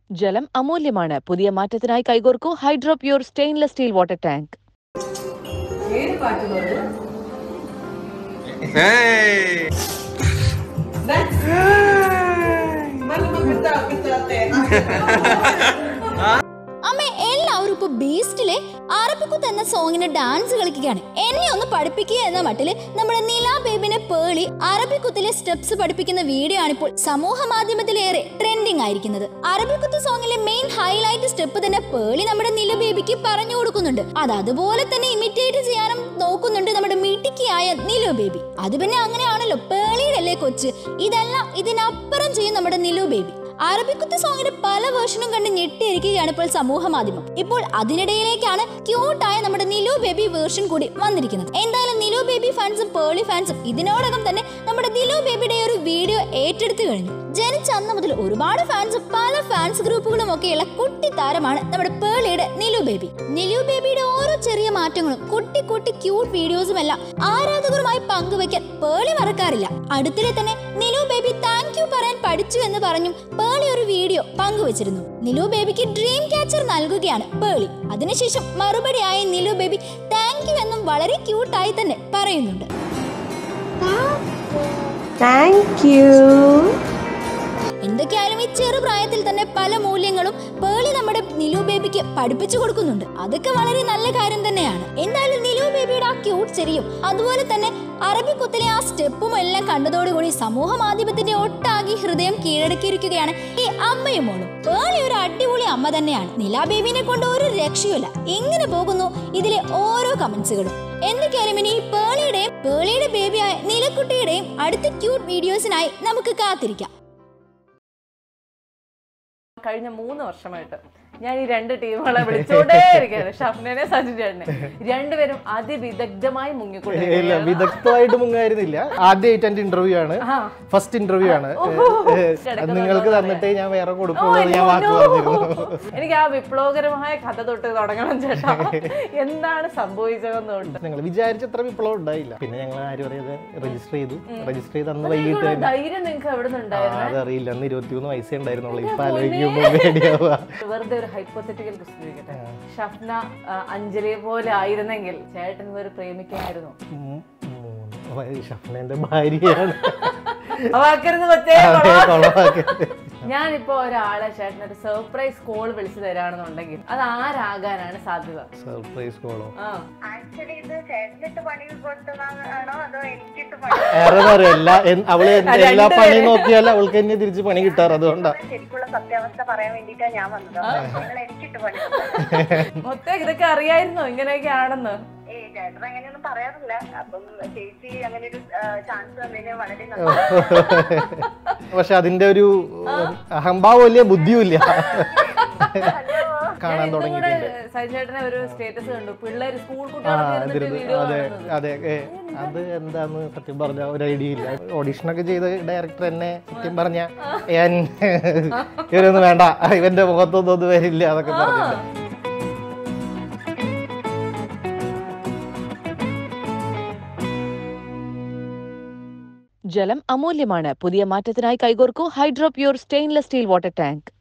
ജലം അമൂല്യമാണ് പുതിയ മാറ്റത്തിനായി കൈകോർക്കൂ hydro pure stainless steel water tank ഏത് പാട്ട് പാടും അമ്മ എല്ലാവരും ഇപ്പൊ ബീസ്റ്റിലെ അറബിക്കുത്ത് എന്ന സോങ്ങിന്റെ ഡാൻസ് കളിക്കുകയാണ് എന്നെ ഒന്ന് പഠിപ്പിക്കുക എന്ന മട്ടില് നമ്മുടെ നില ബേബിനെ പേളി അറബിക്കുത്തിലെ സ്റ്റെപ്സ് പഠിപ്പിക്കുന്ന വീഡിയോ ആണിപ്പോൾ സമൂഹ മാധ്യമത്തിലേറെ ട്രെൻഡിങ് ആയിരിക്കുന്നത് അറബിക്കുത്ത് സോങ്ങിലെ മെയിൻ ഹൈലൈറ്റ് സ്റ്റെപ്പ് തന്നെ പേളി നമ്മുടെ നില ബേബിക്ക് പറഞ്ഞു കൊടുക്കുന്നുണ്ട് അത് അതുപോലെ തന്നെ ഇമിറ്റേറ്റ് ചെയ്യാനും നോക്കുന്നുണ്ട് നമ്മുടെ മിട്ടിക്കിയായ നിലു ബേബി അത് പിന്നെ അങ്ങനെയാണല്ലോ പേളിയുടെ അല്ലേ കൊച്ച് ഇതെല്ലാം ഇതിനപ്പുറം ചെയ്യും നമ്മുടെ നിലു ബേബി അറബിക്കുത്ത് സോങ്ങിന്റെ പല വേർഷനും കണ്ട് ഞെട്ടിയിരിക്കുകയാണ് ഇപ്പോൾ സമൂഹ മാധ്യമം ഇപ്പോൾ അതിനിടയിലേക്കാണ് ക്യൂട്ടായ നമ്മുടെ നിലു ബേബി വേർഷൻ കൂടി വന്നിരിക്കുന്നത് എന്തായാലും നിലു ബേബി ഫാൻസും പേളി ഫാൻസും ഇതിനോടകം തന്നെ നമ്മുടെ നിലു ബേബിയുടെ ഒരു വീഡിയോ ഏറ്റെടുത്തു കഴിഞ്ഞു ജനിച്ച അന്ന് മുതൽ ഒരുപാട് ഫാൻസും പല ഫാൻസ് ഗ്രൂപ്പുകളും ഒക്കെയുള്ള കുട്ടി താരമാണ് നമ്മുടെ പേളിയുടെ നിലു ബേബി നിലു ബേബിയുടെ ഓരോ ചെറിയ മാറ്റങ്ങളും കുട്ടി കുട്ടി ക്യൂട്ട് വീഡിയോസും എല്ലാം ആരാധകരുമായി പങ്കുവയ്ക്കാൻ പേളി മറക്കാറില്ല അടുത്തിടെ തന്നെ നിലു ബേബി താങ്ക് യു പറയാൻ പഠിച്ചു എന്ന് പറഞ്ഞും പേളി ഒരു വീഡിയോ പങ്കുവച്ചിരുന്നു നിലു ബേബിക്ക് ഡ്രീം ക്യാച്ചർ നൽകുകയാണ് പേളി അതിനുശേഷം മറുപടിയായി നിലു ബേബി താങ്ക് യു എന്നും വളരെ ക്യൂട്ടായി തന്നെ പറയുന്നുണ്ട് താങ്ക് യു എന്തൊക്കെയായാലും ഈ ചെറുപ്രായത്തിൽ തന്നെ പല മൂല്യങ്ങളും പേളി നമ്മുടെ നിലു ബേബിക്ക് പഠിപ്പിച്ചു കൊടുക്കുന്നുണ്ട് അതൊക്കെ വളരെ നല്ല കാര്യം തന്നെയാണ് എന്തായാലും നിലു ബേബിയുടെ ആ ക്യൂട്ട് ചെറിയും അതുപോലെ തന്നെ അറബിക്കുത്തിലെ ആ സ്റ്റെപ്പും എല്ലാം കണ്ടതോടുകൂടി സമൂഹ മാധ്യമത്തിന്റെ ഒട്ടാകി ഹൃദയം കീഴടക്കിയിരിക്കുകയാണ് ഈ അമ്മയും മോളും പേളി ഒരു അടിപൊളി അമ്മ തന്നെയാണ് നില ബേബിനെ കൊണ്ട് ഒരു രക്ഷയുമില്ല എങ്ങനെ പോകുന്നു ഇതിലെ ഓരോ കമന്റ്സുകളും എന്തൊക്കെയായാലും ഇനി ഈ പേളിയുടെയും പേളിയുടെ ബേബിയായ നിലക്കുട്ടിയുടെയും അടുത്ത ക്യൂട്ട് വീഡിയോസിനായി നമുക്ക് കാത്തിരിക്കാം കഴിഞ്ഞ മൂന്ന് വർഷമായിട്ട് ഞാൻ ഈ രണ്ട് ടീമുകളെ വിളിച്ചോണ്ടേ ഇരിക്കുകയാണ് ഷഫ്നെ സജിൻ ചേട്ടനെ രണ്ടുപേരും അതിവിദഗ്ധമായി ഇല്ല മുങ്ങിക്കൊണ്ടിരിക്കുകയാണ് വിദഗ്ധമായിട്ട് മുങ്ങായിരുന്നില്ല ആദ്യമായിട്ട് എന്റെ ഇന്റർവ്യൂ ആണ് ആ. ഫസ്റ്റ് ഇന്റർവ്യൂ ആണ് ഓഹോ. ഏ, അത് നിങ്ങൾക്ക് തന്നിട്ടേ ഞാൻ വേറെ ഓ, കൊടുക്കുള്ളൂ എന്ന് ഞാൻ no, വാക്ക് no. പറഞ്ഞിരുന്നു എനിക്ക് ആ വിപ്ലവകരമായ കഥ തൊട്ട് തുടങ്ങണം ചേട്ടാ എന്താണ് സംഭവിച്ചതെന്ന് തൊട്ട് ഞങ്ങൾ വിചാരിച്ചത്ര വിപ്ലവം ഉണ്ടായില്ല പിന്നെ ഞങ്ങൾ ആരും അറിയാതെ രജിസ്റ്റർ ചെയ്തു രജിസ്റ്റർ ചെയ്ത് അന്ന് വൈകിട്ട് ഇതിനുള്ള തന്നെ ധൈര്യം നിങ്ങൾക്ക് എവിടെ ആ, നിന്നുണ്ടായിരുന്നു അതറിയില്ല അന്ന് ഇരുപത്തിമൂന്ന് വയസ്സേ ഉണ്ടായിരുന്നുള്ളൂ ഇപ്പൊ ആലോചിക്കുമ്പോ പേടിയാവുക വെറുതെ ഒരു ഹൈപ്പോത്തറ്റിക്കൽ ക്വസ്റ്റ്യൻ ചോദിക്കട്ടെ ഷഫ്ന ആ, അഞ്ജലിയെ പോലെ ആയിരുന്നെങ്കിൽ ചേട്ടൻ ഒരു പ്രേമിക്കായിരുന്നു ഉം, മൂന്ന് വയ- ഷഫ്നന്റെ ഭാര്യയാണ് അവാക്കരുത് കൊച്ചേ അതെ, കൊളവാക്കരുത്. ഞാനിപ്പോ ഒരാളെ ചേട്ടൻ ഒരു സർപ്രൈസ് കോൾ വിളിച്ചു തരാണെന്നുണ്ടെങ്കിൽ അത് ആരാകാനാണ് സാധ്യത സർപ്രൈസ് കോളോ ആ ആക്ച്വലി ഇത് ചേട്ടനിട്ട് പണി കൊടുത്തതാണോ അതോ എനിക്കിട്ട് പണി വേറെ എല്ലാ എൻ- അവള് എന്ത് എല്ലാ രണ്ടുപേരെ. പണി നോക്കിയാൽ അവൾക്ക് തന്നെ തിരിച്ച് പണി കിട്ടാറ് അതുകൊണ്ടാ ശരിക്കുള്ള സത്യാവസ്ഥ പറയാൻ വേണ്ടിട്ടാ ഞാൻ വന്നത് നിങ്ങൾ എനിക്കിട്ട് പണി കൊടുത്തത്. മൊത്തം ഇതൊക്കെ അറിയായിരുന്നോ ഇങ്ങനെയൊക്കെ ആണെന്ന് ഏയ് ചേട്ടൻ അങ്ങനെയൊന്നും പറയാറില്ല അപ്പം ചേച്ചി അങ്ങനെ ഒരു ചാൻസ് തന്നതിന് വളരെ നന്ദി പക്ഷെ അതിന്റെ ഒരു അഹംഭാവം ഇല്ല ബുദ്ധിയും ഇല്ല കാണാൻ ഇന്നും കൂടെ തുടങ്ങിയിട്ടുണ്ട് സജിൻ ചേട്ടനെ ഒരു സ്റ്റേറ്റസ് കണ്ടു പിള്ളേര് സ്കൂൾ ആ കുട്ടികളൊക്കെ അതിരുന്ന് വീഡിയോ അതെ കാണുന്നത് അതെ ഏ, അത് എന്താന്ന് സത്യം പറഞ്ഞ ഒരു ഐഡിയ ഇല്ല ഓഡീഷനൊക്കെ ചെയ്ത ഡയറക്ടർ എന്നെ സത്യം പറഞ്ഞ ഞാൻ ഇവരൊന്നും വേണ്ട ഇവന്റെ മുഖത്തൊന്നും ഒന്നും വരില്ല അതൊക്കെ പറഞ്ഞിട്ട് ജലം അമൂല്യമാണ് പുതിയ മാറ്റത്തിനായി കൈകോർക്കൂ hydro pure stainless steel water tank